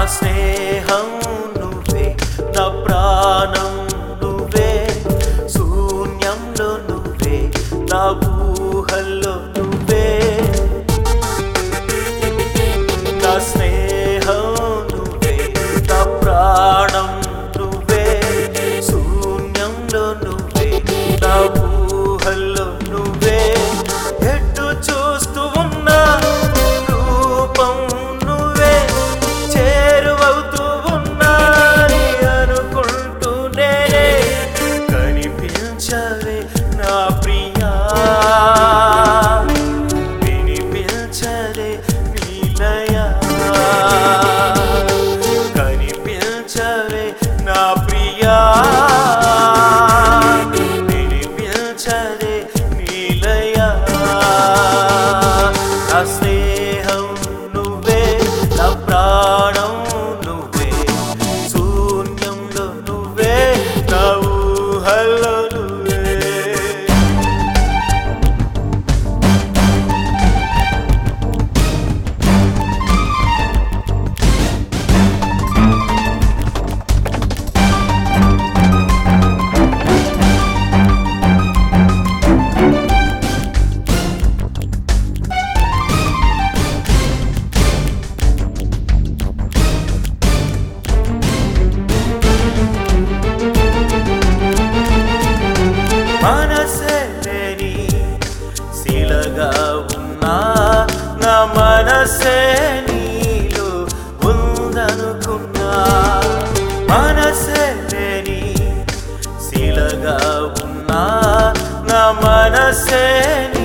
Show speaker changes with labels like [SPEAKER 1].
[SPEAKER 1] స్నేహం నువ్వే నా ప్రాణం నువ్వే శూన్యంలో నువ్వే నా ఊహల్లో నువ్వే నా స్నేహం నువ్వే నా ప్రాణం నువ్వే శూన్యంలో నువ్వే నా ఊహల్లో నువ్వే ఎటు చూస్తూ ఉన్నా రూపం నువ్వే చేరువవుతూ ఉన్నాని అనుకుంటూ నేనే కనిపించవే నా ప్రియా వినిపించలే నీలయా కనిపించవే నా ప్రియా వినిపించలే నీలయా నా స్నేహం నువ్వే నా ప్రాణం నువ్వే శూన్యంలో నువ్వే నా ఊహల్లో నువ్వే మనసే లేని శిలగా ఉన్నా నా మనసే నీలో ఉందనుకున్నా మనసే లేని శిలగా ఉన్నా నా మనసే